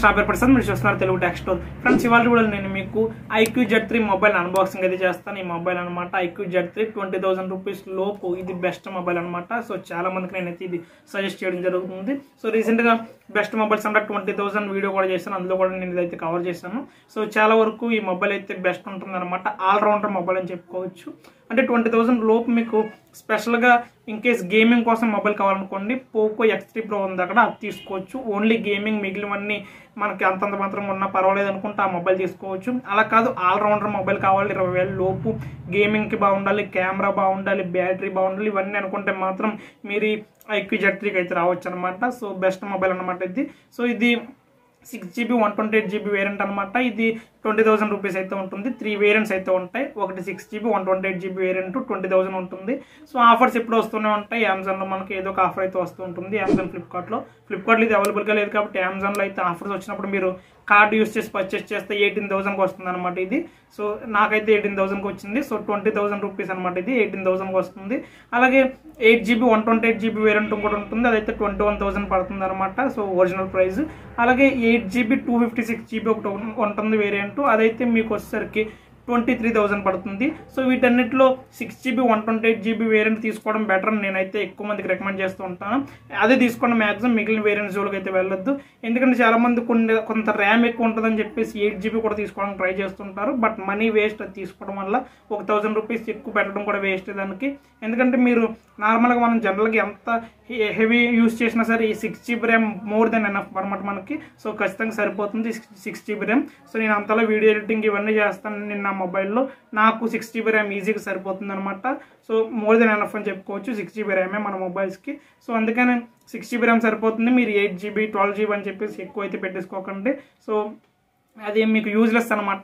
Shopper person మీరు చూస్తున్నారు Telugu tech store friends ఇవాళ కూడా నేను మీకు iQOO Z three mobile unboxing అయితే చేస్తాను ఈ మొబైల్ అనమాట iQOO Z three twenty thousand rupees లోపు ఇది బెస్ట్ మొబైల్ అనమాట సో చాలా మందికి నేనైతే ఇది సజెస్ట్ చేయడం జరుగుతుంది సో రీసెంట్ గా బెస్ట్ మొబైల్స్ అంటే ట్వంటీ థౌసండ్ వీడియో కూడా చేశాను అందులో కూడా నేను ఇదైతే కవర్ చేశాను సో చాలా వరకు ఈ మొబైల్ అయితే బెస్ట్ ఉంటుంది అనమాట ఆల్రౌండర్ మొబైల్ అని చెప్పుకోవచ్చు అంటే ట్వంటీ థౌసండ్ లోపు మీకు స్పెషల్గా ఇన్ కేస్ గేమింగ్ కోసం మొబైల్ కావాలనుకోండి పోకో ఎక్స్ త్రీ ప్రో ఉంది అక్కడ అది తీసుకోవచ్చు ఓన్లీ గేమింగ్ మిగిలినవన్నీ మనకి అంతంత మాత్రం ఉన్నా పర్వాలేదు అనుకుంటే ఆ మొబైల్ తీసుకోవచ్చు అలా కాదు ఆల్రౌండర్ మొబైల్ కావాలి ఇరవై వేల లోపు గేమింగ్కి బాగుండాలి కెమెరా బాగుండాలి బ్యాటరీ బాగుండాలి ఇవన్నీ అనుకుంటే మాత్రం మీరు ఐక్యూ జెడ్ త్రీకి అయితే రావచ్చు అనమాట సో బెస్ట్ మొబైల్ అనమాట ఇది సో ఇది six GB one twenty eight GB variant అనమాట ఇది ట్వంటీ థౌసండ్ రూపీస్ అయితే ఉంటుంది త్రీ వేరియంట్స్ అయితే ఉంటాయి ఒకటి six GB one twenty eight GB variant twenty thousand ఉంటుంది సో ఆఫర్స్ ఎప్పుడు వస్తూనే ఉంటాయి అమెజాన్లో మనకి ఏదో ఒక ఆఫర్ అయితే వస్తూ ఉంటుంది అమెజాన్ ఫ్లిప్కార్ట్లో ఫ్లిప్కార్ట్లో ఇది అవైలబుల్గా లేదు కాబట్టి అమెజాన్లో అయితే ఆఫర్స్ వచ్చినప్పుడు మీరు కార్డు యూస్ చేసి పర్చేస్ చేస్తే ఎయిటీన్ థౌసండ్కి వస్తుంది అనమాట ఇది సో నాకైతే ఎయిటీన్ థౌసండ్కి వచ్చింది సో ట్వంటీ థౌసండ్ రూపీస్ అనమాట ఇది ఎయిటీన్ థౌసండ్కి వస్తుంది అలాగే eight GB one twenty eight GB variant కూడా ఉంటుంది అదైతే ట్వంటీ వన్ థౌసండ్ పడుతుంది అనమాట సో ఒరిజినల్ ప్రైస్ అలాగే eight GB two fifty six GB ఒకటి ఉంటుంది వేరియంట్ అదైతే మీకు వచ్చేసరికి ట్వంటీ త్రీ థౌసండ్ పడుతుంది సో వీటన్నిటిలో six GB one twenty eight GB variant తీసుకోవడం బెటర్ అని నేనైతే ఎక్కువ మందికి రికమెండ్ చేస్తూ ఉంటాను అదే తీసుకోవడం మాక్సిమం మిగిలిన వేరియంట్ జోలికి అయితే వెళ్ళొద్దు ఎందుకంటే చాలా మంది కొన్ని కొంత ర్యామ్ ఎక్కువ ఉంటుందని చెప్పేసి ఎయిట్ జీబీ కూడా తీసుకోవడానికి ట్రై చేస్తుంటారు బట్ మనీ వేస్ట్ అది తీసుకోవడం వల్ల ఒక థౌసండ్ రూపీస్ ఎక్కువ పెట్టడం కూడా వేస్ట్ దానికి ఎందుకంటే మీరు నార్మల్గా మనం జనరల్గా ఎంత హెవీ యూస్ చేసినా సరే ఈ six GB RAM more than enough అనమాట మనకి సో ఖచ్చితంగా సరిపోతుంది సిక్స్ జీబీ ర్యామ్ సో నేను అంతలో వీడియో ఎడిటింగ్ ఇవన్నీ చేస్తాను నేను నా మొబైల్లో నాకు సిక్స్ జీబీ ర్యామ్ ఈజీగా సరిపోతుంది అనమాట సో మోర్ దెన్ ఎనఫ్ అని చెప్పుకోవచ్చు సిక్స్ జీబీ ర్యామే మన మొబైల్స్కి సో అందుకని సిక్స్ జీబీ ర్యామ్ సరిపోతుంది మీరు ఎయిట్ జీబీ ట్వెల్వ్ జీబీ అని చెప్పేసి ఎక్కువ అయితే పెట్టేసుకోకండి సో అది మీకు యూజ్లెస్ అనమాట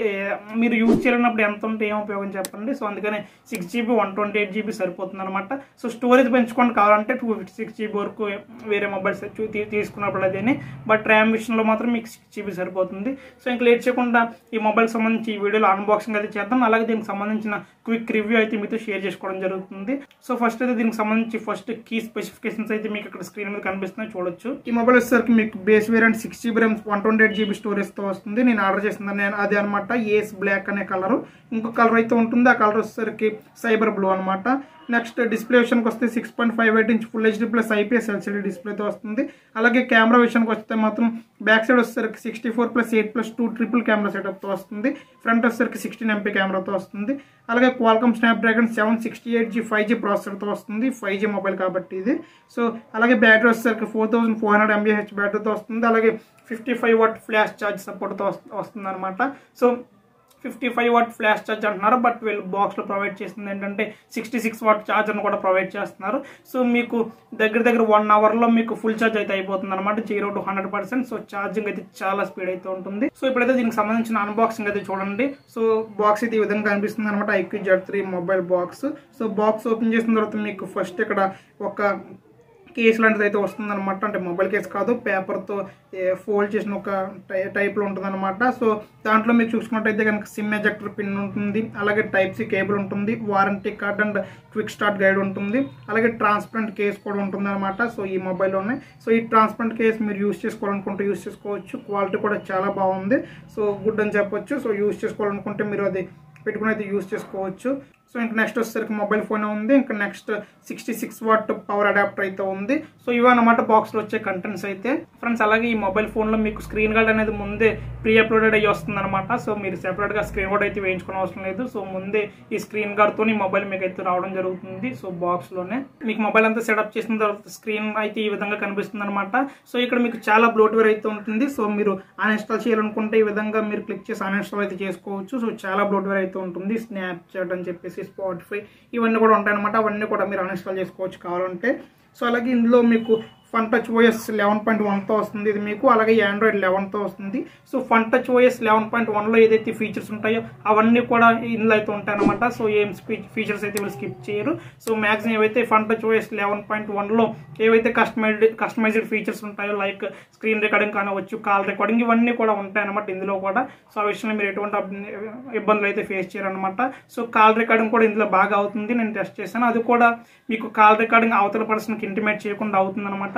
మీరు యూజ్ చేయలేనప్పుడు ఎంత ఉంటే ఏం ఉపయోగం చెప్పండి సో అందుకని six GB one twenty eight GB సరిపోతుంది అనమాట సో స్టోరేజ్ పెంచుకోండి కావాలంటే టూ ఫిఫ్టీ సిక్స్ జీబీ వరకు వేరే మొబైల్స్ తీసుకున్నప్పుడు అదేని బట్ ర్యామ్ విషయంలో మాత్రం మీకు సిక్స్ జీబీ సరిపోతుంది సో ఇంకా లేట్ చేయకుండా ఈ మొబైల్ సంబంధించి ఈ వీడియోలో అన్బాక్సింగ్ అయితే చేద్దాం అలాగే దీనికి సంబంధించిన క్విక్ రివ్యూ అయితే మీతో షేర్ చేసుకోవడం జరుగుతుంది సో ఫస్ట్ అయితే దీనికి సంబంధించి ఫస్ట్ కీ స్పెసిఫికేషన్స్ అయితే మీకు ఇక్కడ స్క్రీన్ మీద కనిపిస్తున్నాయి చూడొచ్చు ఈ మొబైల్ వచ్చేసరికి మీకు base variant six GB RAM one twenty eight GB స్టోరేజ్తో వస్తుంది నేను ఆర్డర్ చేసింది నేను అది అనమాట ఏస్ బ్లాక్ అనే కలర్ ఇంకో కలర్ అయితే ఉంటుంది ఆ కలర్ వచ్చేసరికి సైబర్ బ్లూ అనమాట నెక్స్ట్ డిస్ప్లే విషయానికి వస్తే six point five eight inch full HD plus IPS LCD డిస్ప్లేతో వస్తుంది అలాగే కెమెరా విషయానికి వస్తే మాత్రం బ్యాక్ సైడ్ వచ్చేసరికి sixty four plus eight plus two triple camera సెటప్తో వస్తుంది ఫ్రంట్ వచ్చేసరికి సిక్స్టీన్ ఎంపీ కెమెరాతో వస్తుంది అలాగే Qualcomm Snapdragon seven sixty eight G five G ప్రాసెసర్తో వస్తుంది ఫైవ్ జీ మొబైల్ కాబట్టి ఇది సో అలాగే బ్యాటరీ వచ్చేసరికి ఫోర్ థౌసండ్ ఫోర్ హండ్రెడ్ ఎంబీహెచ్ బ్యాటరీతో వస్తుంది అలాగే fifty five watt flash charge సపోర్ట్తో వస్తుంది అనమాట so fifty five watt flash charge అంటున్నారు బట్ వీళ్ళు బాక్స్లో ప్రొవైడ్ చేస్తుంది ఏంటంటే సిక్స్టీ సిక్స్ వాట్ ఛార్జర్ను కూడా ప్రొవైడ్ చేస్తున్నారు సో మీకు దగ్గర దగ్గర వన్ అవర్లో మీకు ఫుల్ ఛార్జ్ అయితే అయిపోతుంది అనమాట zero to hundred percent so charging అయితే చాలా స్పీడ్ అయితే ఉంటుంది సో ఇప్పుడైతే దీనికి సంబంధించిన అన్బాక్సింగ్ అయితే చూడండి సో బాక్స్ అయితే ఈ విధంగా కనిపిస్తుంది అనమాట iQOO Z three mobile box so box open చేసిన తర్వాత మీకు ఫస్ట్ ఇక్కడ ఒక కేస్ లాంటిది అయితే వస్తుంది అనమాట అంటే మొబైల్ కేస్ కాదు పేపర్తో ఫోల్డ్ చేసిన ఒక టై టైప్లో ఉంటుంది అనమాట సో దాంట్లో మీరు చూసుకున్నట్టయితే కనుక సిమ్ ఎజెక్టర్ పిన్ ఉంటుంది అలాగే టైప్ సి కేబుల్ ఉంటుంది warranty card and quick start guide ఉంటుంది అలాగే ట్రాన్స్పరెంట్ కేస్ కూడా ఉంటుంది అనమాట సో ఈ మొబైల్లోనే సో ఈ ట్రాన్స్పరెంట్ కేస్ మీరు యూస్ చేసుకోవాలనుకుంటే యూస్ చేసుకోవచ్చు క్వాలిటీ కూడా చాలా బాగుంది సో గుడ్ అని చెప్పొచ్చు సో యూస్ చేసుకోవాలనుకుంటే మీరు అది పెట్టుకుని అయితే యూస్ చేసుకోవచ్చు సో ఇంకా నెక్స్ట్ వచ్చేసరికి మొబైల్ ఫోన్ ఉంది ఇంకా next sixty six watt power adapter అయితే ఉంది సో ఇవన్నమాట బాక్స్లో వచ్చే కంటెంట్స్ అయితే ఫ్రెండ్స్ అలాగే ఈ మొబైల్ ఫోన్లో మీకు స్క్రీన్ గార్డ్ అనేది ముందే ప్రీ అప్లోడెడ్ అయ్యి వస్తుంది అనమాట సో మీరు సెపరేట్గా స్క్రీన్ గార్డ్ అయితే వేయించుకునే అవసరం లేదు సో ముందే ఈ స్క్రీన్ గార్డ్తో ఈ మొబైల్ మీకు అయితే రావడం జరుగుతుంది సో బాక్స్లోనే మీకు మొబైల్ అంతా సెటప్ చేసిన తర్వాత స్క్రీన్ అయితే ఈ విధంగా కనిపిస్తుంది అనమాట సో ఇక్కడ మీకు చాలా బ్లోట్వేర్ అయితే ఉంటుంది సో మీరు అన్ఇన్స్టాల్ చేయాలనుకుంటే ఈ విధంగా మీరు క్లిక్ చేసి అన్ఇన్స్టాల్ అయితే చేసుకోవచ్చు సో చాలా బ్లోట్వేర్ అయితే ఉంటుంది స్నాప్ చాట్ అని చెప్పేసి స్పాటిఫై ఇవన్నీ కూడా ఉంటాయన్నమాట అవన్నీ కూడా మీరు అన్ఇన్స్టాల్ చేసుకోవచ్చు కావాలంటే సో అలాగే ఇందులో మీకు fun touch OS eleven point వన్తో వస్తుంది ఇది మీకు అలాగే ఆండ్రాయిడ్ లెవెన్తో వస్తుంది so fun touch OS eleven point వన్లో ఏదైతే ఫీచర్స్ ఉంటాయో అవన్నీ కూడా ఇందులో అయితే ఉంటాయన్నమాట సో ఏం ఫీచర్స్ అయితే వీళ్ళు స్కిప్ చేయరు సో మ్యాక్సిమం ఏవైతే fun touch OS eleven point వన్లో ఏవైతే కస్టమైజ్డ్ కస్టమైజ్డ్ ఫీచర్స్ ఉంటాయో లైక్ స్క్రీన్ రికార్డింగ్ కానివచ్చు కాల్ రికార్డింగ్ ఇవన్నీ కూడా ఉంటాయన్నమాట ఇందులో కూడా సో ఆ విషయంలో మీరు ఎటువంటి ఇబ్బందులు అయితే ఫేస్ చేయరనమాట సో కాల్ రికార్డింగ్ కూడా ఇందులో బాగా అవుతుంది నేను టెస్ట్ చేశాను అది కూడా మీకు కాల్ రికార్డింగ్ అవతల పర్సన్కి ఇంటిమేట్ చేయకుండా అవుతుంది అనమాట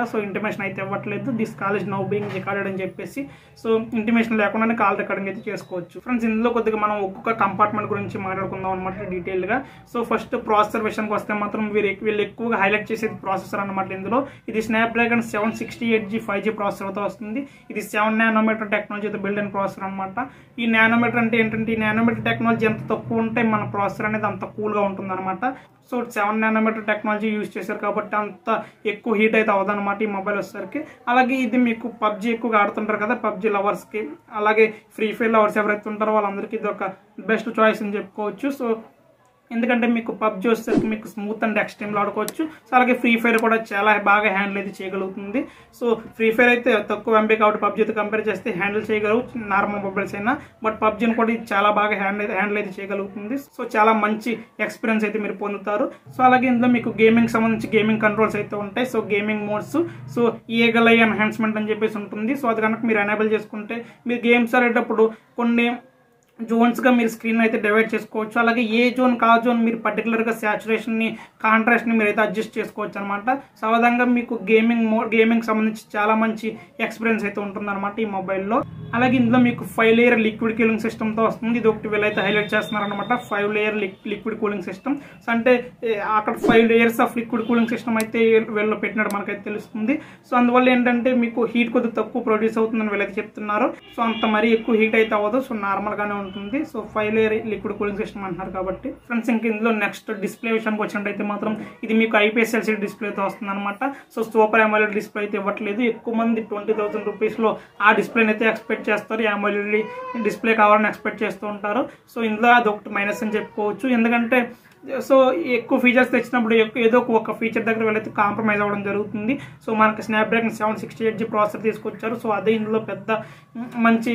సో ఇంటిమేషన్ అయితే ఇవ్వట్లేదు this college now being recorded అని చెప్పేసి సో ఇంటిమేషన్ లేకుండానే కాల్ రికార్డింగ్ అయితే చేసుకోవచ్చు ఫ్రెండ్స్ ఇందులో కొద్దిగా మనం ఒక్కొక్క కంపార్ట్మెంట్ గురించి మాట్లాడుకుందాం అనమాట డీటెయిల్గా సో ఫస్ట్ ప్రాసెసర్ విషయానికి వస్తే మాత్రం వీరు ఎక్- వీళ్ళు ఎక్కువగా హైలైట్ చేసేది ప్రాసెసర్ అనమాట ఇందులో ఇది Snapdragon seven sixty eight G five G ప్రాసెసర్తో వస్తుంది ఇది సెవెన్ నానోమీటర్ టెక్నాలజీతో బిల్డ్ అయిన ప్రాసెసర్ అనమాట ఈ నానోమీటర్ అంటే ఏంటంటే ఈ నానోమీటర్ టెక్నాలజీ ఎంత తక్కువ ఉంటే మన ప్రాసెసర్ అనేది అంత కూల్గా ఉంటుంది అనమాట so seven nanometre technology use చేశారు కాబట్టి అంత ఎక్కువ హీట్ అయితే అవ్వదన్నమాట ఈ మొబైల్ వచ్చేసరికి అలాగే ఇది మీకు పబ్జీ ఎక్కువగా ఆడుతుంటారు కదా పబ్జీ లవర్స్కి అలాగే ఫ్రీ ఫైర్ లవర్స్ ఎవరైతే ఉంటారో వాళ్ళందరికీ ఇది ఒక బెస్ట్ చాయిస్ అని చెప్పుకోవచ్చు సో ఎందుకంటే మీకు పబ్జీ వచ్చేసరికి మీకు స్మూత్ అండ్ ఎక్స్ట్రీమ్లో ఆడుకోవచ్చు సో అలాగే ఫ్రీ ఫైర్ కూడా చాలా బాగా హ్యాండిల్ అయితే చేయగలుగుతుంది సో ఫ్రీ ఫైర్ అయితే తక్కువ ఎంబీ కాబట్టి పబ్జీతో కంపేర్ చేస్తే హ్యాండిల్ చేయగలవు నార్మల్ మొబైల్స్ అయినా బట్ పబ్జీని కూడా ఇది చాలా బాగా హ్యాండిల్ హ్యాండిల్ అయితే చేయగలుగుతుంది సో చాలా మంచి ఎక్స్పీరియన్స్ అయితే మీరు పొందుతారు సో అలాగే ఇందులో మీకు గేమింగ్ సంబంధించి గేమింగ్ కంట్రోల్స్ అయితే ఉంటాయి సో గేమింగ్ మోడ్స్ సో ఈగలై ఎన్హాన్స్మెంట్ అని చెప్పేసి ఉంటుంది సో అది కనుక మీరు ఎనేబుల్ చేసుకుంటే మీరు గేమ్స్ ఆడేటప్పుడు కొన్ని జోన్స్గా మీరు స్క్రీన్ అయితే డివైడ్ చేసుకోవచ్చు అలాగే ఏ జోన్ కా జోన్ మీరు పర్టికులర్గా శాచురేషన్ని కాంట్రాస్ట్ని మీరు అయితే అడ్జస్ట్ చేసుకోవచ్చు అనమాట సో ఆ విధంగా మీకు గేమింగ్ మో గేమింగ్ సంబంధించి చాలా మంచి ఎక్స్పీరియన్స్ అయితే ఉంటుందన్నమాట ఈ మొబైల్లో అలాగే ఇందులో మీకు ఫైవ్ లేయర్ లిక్విడ్ కూలింగ్ సిస్టమ్తో వస్తుంది ఇది ఒకటి వీళ్ళైతే హైలైట్ చేస్తున్నారనమాట five layer liquid cooling system so అంటే ఏ, అక్కడ five layers of liquid cooling system అయితే వీళ్ళు పెట్టినట్టు మనకైతే తెలుస్తుంది సో అందువల్ల ఏంటంటే మీకు హీట్ కొద్దిగా తక్కువ ప్రొడ్యూస్ అవుతుందని వీళ్ళైతే చెప్తున్నారు సో అంత మరీ ఎక్కువ హీట్ అయితే అవ్వదు సో నార్మల్ గానే ఉంటుంది so five layer liquid cooling system అంటున్నారు కాబట్టి ఫ్రెండ్స్ ఇంక ఇందులో నెక్స్ట్ డిస్ప్లే విషయానికి వచ్చినట్టయితే మాత్రం ఇది మీకు ఐపీఎస్ ఎల్సీ డిస్ప్లేతో వస్తుంది అనమాట సో సూపర్ అమోలెడ్ డిస్ప్లే అయితే ఇవ్వట్లేదు ఎక్కువ మంది ట్వంటీ థౌసండ్ రూపీస్లో ఆ డిస్ప్లేని అయితే ఎక్స్పెక్ట్ చేస్తారు అమోలెడ్ డిస్ప్లే కావాలని ఎక్స్పెక్ట్ చేస్తూ ఉంటారు సో ఇందులో అది ఒకటి మైనస్ అని చెప్పుకోవచ్చు ఎందుకంటే సో ఎక్కువ ఫీచర్స్ తెచ్చినప్పుడు ఎక్కు- ఏదో ఒక- ఒక ఫీచర్ దగ్గర వెళ్ళైతే కాంప్రమైజ్ అవ్వడం జరుగుతుంది సో మనకి Snapdragon seven sixty eight G processor తీసుకొచ్చారు సో అదే ఇందులో పెద్ద మ్, మంచి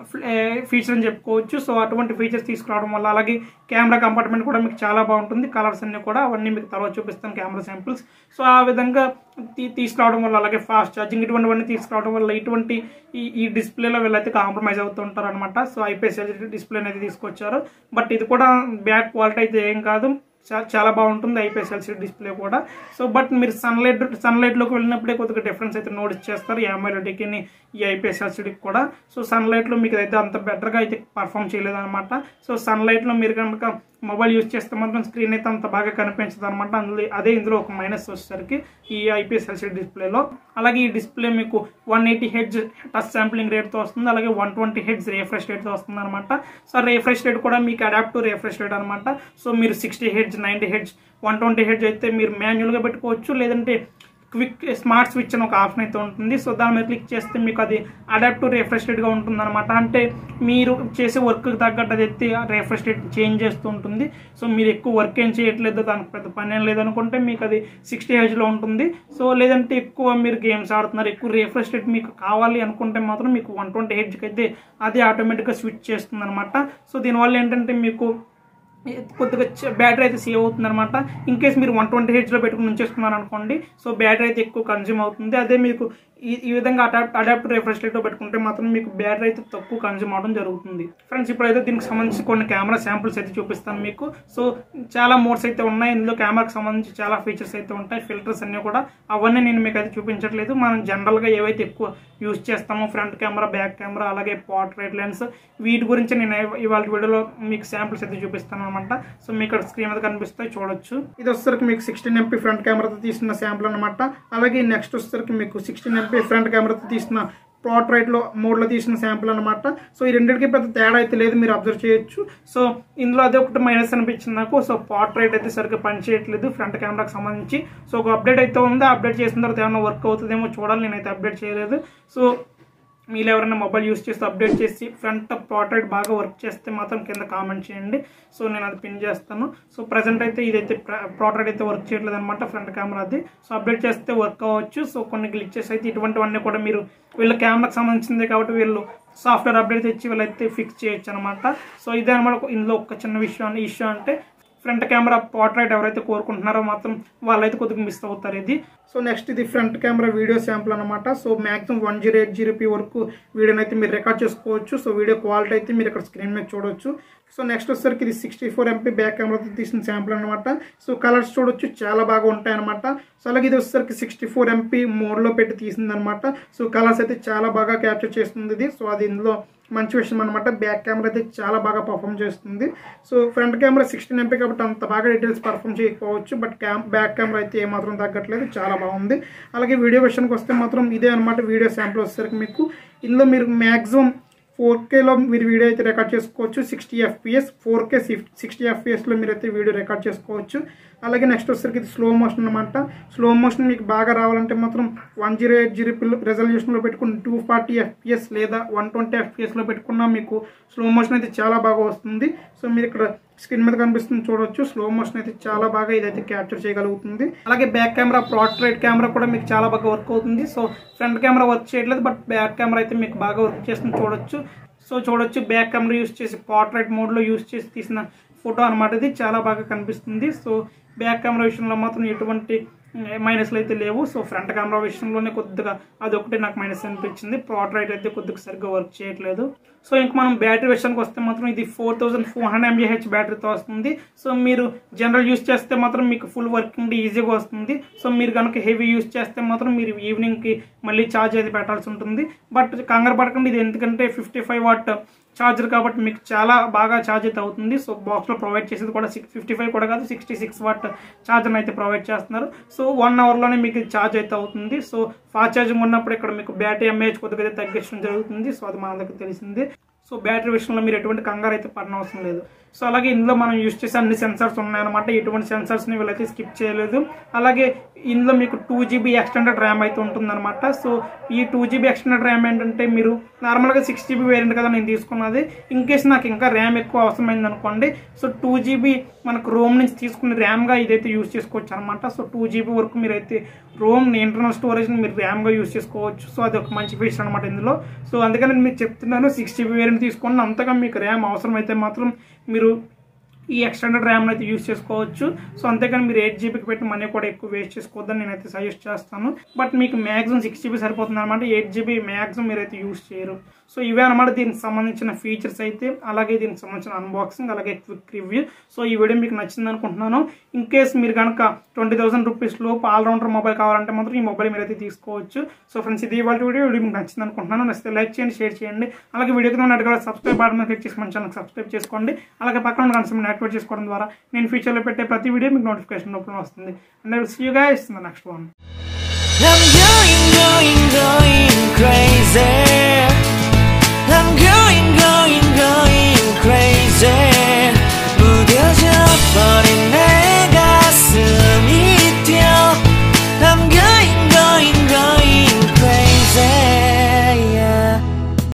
ఫీచర్ అని చెప్పుకోవచ్చు సో అటువంటి ఫీచర్స్ తీసుకురావడం వల్ల అలాగే కెమెరా కంపార్ట్మెంట్ కూడా మీకు చాలా బాగుంటుంది కలర్స్ అన్ని కూడా అవన్నీ మీకు తర్వాత చూపిస్తాను కెమెరా శాంపిల్స్ సో ఆ విధంగా తీ- తీసుకురావడం వల్ల అలాగే ఫాస్ట్ ఛార్జింగ్ ఇటువంటివన్నీ తీసుకురావడం వల్ల ఇటువంటి ఈ ఈ డిస్ప్లేలో వీళ్ళైతే కాంప్రమైజ్ అవుతూ ఉంటారు అనమాట సో ఐపీఎస్ డిస్ప్లే అనేది తీసుకొచ్చారు బట్ ఇది కూడా బ్యాడ్ క్వాలిటీ అయితే ఏం కాదు చా- చాలా బాగుంటుంది ఐపీఎస్ ఎల్సీ డిస్ప్లే కూడా సో బట్ మీరు సన్లైట్ సన్లైట్లోకి వెళ్ళినప్పుడే కొద్దిగా డిఫరెన్స్ అయితే నోటీస్ చేస్తారు ఈ అమ్మాయిలకి ఈ ఐపీఎస్ ఎల్సీడీకి కూడా సో సన్లైట్లో మీకు అయితే అంత బెటర్గా అయితే పర్ఫామ్ చేయలేదు అనమాట సో సన్లైట్లో మీరు కనుక మొబైల్ యూజ్ చేస్తే మాత్రం స్క్రీన్ అయితే అంత బాగా కనిపించదు అనమాట అందులో అదే ఇందులో ఒక మైనస్ వచ్చేసరికి ఈ ఐపీఎస్ ఎల్సీడీ డిస్ప్లేలో అలాగే ఈ డిస్ప్లే మీకు one eighty hertz touch sampling రేట్తో వస్తుంది అలాగే వన్ ట్వంటీ హెడ్జ్ రిఫ్రెష్ రేట్తో వస్తుంది అనమాట సో రిఫ్రెష్ రేట్ కూడా మీకు అడాప్ట్ టు రిఫ్రెష్ రేట్ అనమాట సో మీరు sixty hertz ninety hertz one twenty hertz అయితే మీరు మాన్యువల్గా పెట్టుకోవచ్చు లేదంటే క్విక్ స్మార్ట్ స్విచ్ అని ఒక ఆప్షన్ అయితే ఉంటుంది సో దాని మీద క్లిక్ చేస్తే మీకు అది అడాప్టివ్ రిఫ్రెష్ రేట్గా ఉంటుంది అనమాట అంటే మీరు చేసే వర్క్కి తగ్గట్టు అది ఎత్తి రిఫ్రెష్ రేట్ చేంజ్ చేస్తూ ఉంటుంది సో మీరు ఎక్కువ వర్క్ ఏం చేయట్లేదు దానికి పెద్ద పని ఏం లేదనుకుంటే మీకు అది సిక్స్టీ హెచ్లో ఉంటుంది సో లేదంటే ఎక్కువ మీరు గేమ్స్ ఆడుతున్నారు ఎక్కువ రిఫ్రెష్ రేట్ మీకు కావాలి అనుకుంటే మాత్రం మీకు వన్ ట్వంటీ హెచ్కి అయితే అది ఆటోమేటిక్గా స్విచ్ చేస్తుంది అనమాట సో దీనివల్ల ఏంటంటే మీకు కొద్దిగా బ్యాటరీ అయితే సేవ్ అవుతుంది అనమాట ఇన్ కేస్ మీరు వన్ ట్వంటీ హెచ్లో పెట్టుకుని ఉంచేసుకున్నారు అనుకోండి సో బ్యాటరీ అయితే ఎక్కువ కన్జ్యూమ్ అవుతుంది అదే మీకు ఈ ఈ విధంగా అడాప్ట్ అడాప్ట్ రిఫ్రెష్ రేట్లో పెట్టుకుంటే మాత్రం మీకు బ్యాటరీ అయితే తక్కువ కన్జ్యూమ్ అవడం జరుగుతుంది ఫ్రెండ్స్ ఇప్పుడైతే దీనికి సంబంధించి కొన్ని కెమెరా శాంపుల్స్ అయితే చూపిస్తాను మీకు సో చాలా మోడ్స్ అయితే ఉన్నాయి ఇందులో కెమెరాకి సంబంధించి చాలా ఫీచర్స్ అయితే ఉంటాయి ఫిల్టర్స్ అన్నీ కూడా అవన్నీ నేను మీకు అయితే చూపించట్లేదు మనం జనరల్గా ఏవైతే ఎక్కువ యూజ్ చేస్తామో ఫ్రంట్ కెమెరా బ్యాక్ కెమెరా అలాగే పోర్ట్రేట్ లెన్స్ వీటి గురించి నేను ఇవాళ వీడియోలో మీకు శాంపుల్స్ అయితే చూపిస్తాను అనమాట సో మీకు ఇక్కడ స్క్రీన్ మీద కనిపిస్తాయి చూడొచ్చు ఇది వచ్చేసరికి మీకు సిక్స్టీన్ ఎంపీ ఫ్రంట్ కెమెరాతో తీసిన శాంపుల్ అనమాట అలాగే నెక్స్ట్ వచ్చేసరికి మీకు సిక్స్టీన్ ఎంపీ ఫ్రంట్ కెమెరాతో తీసిన పోర్ట్రైట్ లో మోడ్ లో తీసిన శాంపుల్ అనమాట సో ఈ రెండింటికి పెద్ద తేడా అయితే లేదు మీరు అబ్జర్వ్ చేయొచ్చు సో ఇందులో అదే ఒకటి మైనస్ అనిపించింది నాకు సో పోర్ట్రైట్ అయితే సరిగ్గా పని చేయట్లేదు ఫ్రంట్ కెమెరాకి సంబంధించి సో ఒక అప్డేట్ అయితే ఉంది అప్డేట్ చేసిన తర్వాత ఏమైనా వర్క్ అవుతుందేమో చూడాలి నేనైతే అప్డేట్ చేయలేదు సో మీరు ఎవరైనా మొబైల్ యూస్ చేస్తే అప్డేట్ చేసి ఫ్రంట్ పోర్ట్రైట్ బాగా వర్క్ చేస్తే మాత్రం కింద కామెంట్ చేయండి సో నేను అది పిన్ చేస్తాను సో ప్రజెంట్ అయితే ఇదైతే పోర్ట్రైట్ అయితే వర్క్ చేయట్లేదు అనమాట ఫ్రంట్ కెమెరా అది సో అప్డేట్ చేస్తే వర్క్ అవ్వచ్చు సో కొన్ని గ్లిచెస్ అయితే ఇటువంటివన్నీ కూడా మీరు వీళ్ళ కెమెరాకి సంబంధించింది కాబట్టి వీళ్ళు సాఫ్ట్వేర్ అప్డేట్ తెచ్చి వీళ్ళైతే ఫిక్స్ చేయొచ్చు అనమాట సో ఇదే అనమాట ఇందులో ఒక చిన్న విషయం ఇష్యూ అంటే ఫ్రంట్ కెమెరా పోర్ట్రైట్ ఎవరైతే కోరుకుంటున్నారో మాత్రం వాళ్ళైతే కొద్దిగా మిస్ అవుతారు ఇది సో నెక్స్ట్ ఇది ఫ్రంట్ కెమెరా వీడియో శాంపుల్ అనమాట so maximum one zero eight zero p వరకు వీడియోని అయితే మీరు రికార్డ్ చేసుకోవచ్చు సో వీడియో క్వాలిటీ అయితే మీరు ఇక్కడ స్క్రీన్ మీద చూడొచ్చు సో నెక్స్ట్ వచ్చేసరికి ఇది సిక్స్టీ ఫోర్ ఎంపీ బ్యాక్ కెమెరాతో తీసిన శాంపుల్ అనమాట సో కలర్స్ చూడొచ్చు చాలా బాగా ఉంటాయి అనమాట సో అలాగే ఇది వచ్చేసరికి సిక్స్టీ ఫోర్ ఎంపీ మోడ్లో పెట్టి తీసింది అనమాట సో కలర్స్ అయితే చాలా బాగా క్యాప్చర్ చేస్తుంది ఇది సో అది ఇందులో మంచి విషయం అనమాట బ్యాక్ కెమెరా అయితే చాలా బాగా పర్ఫామ్ చేస్తుంది so front camera sixteen MP కాబట్టి అంత బాగా డీటెయిల్స్ పర్ఫామ్ చేయకపోవచ్చు బట్ క్యామ్ బ్యాక్ కెమెరా అయితే ఏమాత్రం తగ్గట్లేదు చాలా బాగుంది అలాగే వీడియో విషయానికి వస్తే మాత్రం ఇదే అనమాట వీడియో శాంపుల్ వచ్చేసరికి మీకు ఇందులో మీరు మ్యాక్సిమం ఫోర్ కేలో మీరు వీడియో అయితే రికార్డ్ చేసుకోవచ్చు sixty FPS four K sixty ఎఫ్పిఎస్లో మీరు అయితే వీడియో రికార్డ్ చేసుకోవచ్చు అలాగే నెక్స్ట్ వచ్చేసరికి ఇది స్లో మోషన్ అనమాట స్లో మోషన్ మీకు బాగా రావాలంటే మాత్రం వన్ జీరో ఎయిట్ జీరో రెజల్యూషన్లో పెట్టుకుని టూ ఫార్టీ ఎఫ్పిఎస్ లేదా వన్ ట్వంటీ ఎఫ్పిఎస్లో పెట్టుకున్నా మీకు స్లో మోషన్ అయితే చాలా బాగా వస్తుంది సో మీరు ఇక్కడ స్క్రీన్ మీద కనిపిస్తుంది చూడొచ్చు స్లో మోషన్ అయితే చాలా బాగా ఇదైతే క్యాప్చర్ చేయగలుగుతుంది అలాగే బ్యాక్ కెమెరా ప్రాట్రైట్ కెమెరా కూడా మీకు చాలా బాగా వర్క్ అవుతుంది సో ఫ్రంట్ కెమెరా వర్క్ చేయట్లేదు బట్ బ్యాక్ కెమెరా అయితే మీకు బాగా వర్క్ చేస్తుంది చూడొచ్చు సో చూడొచ్చు బ్యాక్ కెమెరా యూస్ చేసి పోర్ట్రైట్ మోడ్లో యూస్ చేసి తీసిన ఫోటో అనమాట ఇది చాలా బాగా కనిపిస్తుంది సో బ్యాక్ కెమెరా విషయంలో మాత్రం ఎటువంటి మైనస్లు అయితే లేవు సో ఫ్రంట్ కెమెరా విషయంలోనే కొద్దిగా అది ఒకటి నాకు మైనస్ అనిపించింది పోర్ట్రైట్ అయితే కొద్దిగా సరిగ్గా వర్క్ చేయట్లేదు సో ఇంక మనం బ్యాటరీ విషయానికి వస్తే మాత్రం ఇది four thousand four hundred mAh బ్యాటరీతో వస్తుంది సో మీరు జనరల్ యూస్ చేస్తే మాత్రం మీకు ఫుల్ వర్కింగ్ ఈజీగా వస్తుంది సో మీరు కనుక హెవీ యూస్ చేస్తే మాత్రం మీరు ఈవినింగ్కి మళ్ళీ ఛార్జ్ అయితే పెట్టాల్సి ఉంటుంది బట్ కంగారు పడకండి ఇది ఎందుకంటే ఫిఫ్టీ ఫైవ్ వాట్ ఛార్జర్ కాబట్టి మీకు చాలా బాగా ఛార్జ్ అయితే అవుతుంది సో బాక్స్లో ప్రొవైడ్ చేసేది కూడా సిక్స్ ఫిఫ్టీ ఫైవ్ కూడా కాదు సిక్స్టీ సిక్స్ వాట్ ఛార్జర్ అయితే ప్రొవైడ్ చేస్తున్నారు సో వన్ అవర్లోనే మీకు ఛార్జ్ అయితే అవుతుంది సో ఫాస్ట్ ఛార్జింగ్ ఉన్నప్పుడు ఇక్కడ మీకు బ్యాటరీ ఎంఏహెచ్ కొద్దిగా అయితే తగ్గించడం జరుగుతుంది సో అది మన దగ్గర తెలిసింది సో బ్యాటరీ విషయంలో మీరు ఎటువంటి కంగారు అయితే పడిన అవసరం లేదు సో అలాగే ఇందులో మనం యూస్ చేసే అన్ని సెన్సార్స్ ఉన్నాయన్నమాట ఎటువంటి సెన్సార్స్ని వీళ్ళైతే స్కిప్ చేయలేదు అలాగే ఇందులో మీకు టూ జీబీ ఎక్స్టెండెడ్ ర్యామ్ అయితే ఉంటుందన్నమాట సో ఈ టూ జీబీ ఎక్స్టెండెడ్ ర్యామ్ ఏంటంటే మీరు నార్మల్గా సిక్స్ జీబీ వేరియంట్ కదా నేను తీసుకున్నది ఇన్ కేస్ నాకు ఇంకా ర్యామ్ ఎక్కువ అవసరమైంది అనుకోండి సో టూ జీబీ మనకు రోమ్ నుంచి తీసుకుని ర్యామ్గా ఇదైతే యూస్ చేసుకోవచ్చు అనమాట సో టూ జీబీ వరకు మీరైతే రోమ్ ఇంటర్నల్ స్టోరేజ్ని మీరు ర్యామ్గా యూస్ చేసుకోవచ్చు సో అది ఒక మంచి ఫీచర్ అనమాట ఇందులో సో అందుకని నేను మీకు చెప్తున్నాను సిక్స్ జీబీ వేరియంట్ తీసుకోండి అంతగా మీకు ర్యామ్ అవసరం అయితే మాత్రం మీరు ఈ ఎక్స్టెండెడ్ ర్యామ్ అయితే యూస్ చేసుకోవచ్చు సో అంతేకాని మీరు ఎయిట్ జీబీకి పెట్టి మనీ కూడా ఎక్కువ వేస్ట్ చేసుకోవద్దని నేనైతే సజెస్ట్ చేస్తాను బట్ మీకు మ్యాక్సిమం సిక్స్ జీబీ సరిపోతుంది అనమాట ఎయిట్ జీబీ మ్యాక్సిమం మీరైతే యూస్ చేయరు సో ఇవే అనమాట దీనికి సంబంధించిన ఫీచర్స్ అయితే అలాగే దీనికి సంబంధించిన అన్బాక్సింగ్ అలాగే క్విక్ రివ్యూ సో ఈ వీడియో మీకు నచ్చింది అనుకుంటున్నాను ఇన్ కేస్ మీరు కనుక ట్వంటీ థౌసండ్ రూపీస్ లోపు ఆల్రౌండర్ మొబైల్ కావాలంటే మాత్రం ఈ మొబైల్ మీరైతే తీసుకోవచ్చు సో ఫ్రెండ్స్ ఇది ఇవాళ వీడియో వీడియో మీకు నచ్చింది అనుకుంటున్నాను నచ్చితే లైక్ చేయండి షేర్ చేయండి అలాగే వీడియోకి మనం అడగాలి సబ్స్క్రైబ్ బటన్ మీద క్లిక్ చేసి మన ఛానల్ సబ్స్క్రైబ్ చేసుకోండి అలాగే పక్కన ఉన్న కన్సమ్ యాక్టివేట్ చేసుకోవడం ద్వారా నేను ఫ్యూచర్లో పెట్టే ప్రతి వీడియో మీకు నోటిఫికేషన్ రూపంలో వస్తుంది and I will see you guys in the next one I'm going, going, going crazy.